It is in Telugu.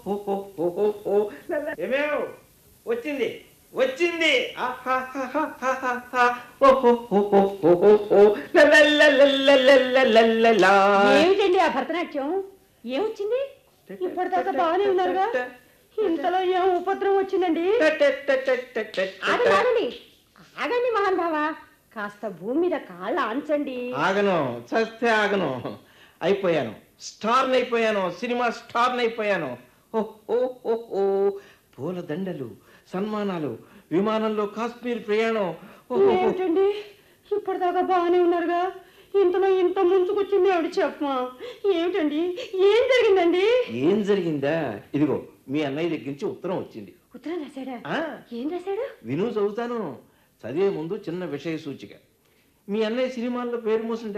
ఓహోహోహోహో. ఏమేవ్ వచ్చింది వచ్చింది ఆహాహాహాహాహా. ఓహోహోహోహోహో. లలలలలలలలలలా. ఏమిటండి ఆ భరతనాట్యం ఏమొచ్చింది ఇప్పటిదాకా బాగానే ఉన్నారుగా ఇంతలో ఏం ఉపద్రవం వచ్చిందండి ఆగండి ఆగండి ఆగండి మహాన్ బావ కాస్త భూమి మీద కాళ్ళ ఆంచండి ఆగను చస్తే ఆగను అయిపోయాను స్టార్ అయిపోయాను సినిమా స్టార్ అయిపోయాను ఓహో పూల దండలు సన్మానాలు విమానంలో కాశ్మీర్ ప్రయాణం ఓహో ఏమిటండి ఇప్పటిదాకా బాగానే ఉన్నారుగా ఇంతలో ఇంత ముంచుకొచ్చింది ఆవిడ చెప్పమా ఏమిటండి ఏం జరిగిందండి ఏం జరిగిందా ఇదిగో మీ అన్నయ్య దగ్గర నుంచి ఉత్తరం వచ్చింది ఉత్తరం రాశాడా ఆ ఏం రాశాడు విను చదువుతాను చదివే ముందు చిన్న విషయ సూచిక మీ అన్నయ్య సినిమాల్లో పేరు మోసిన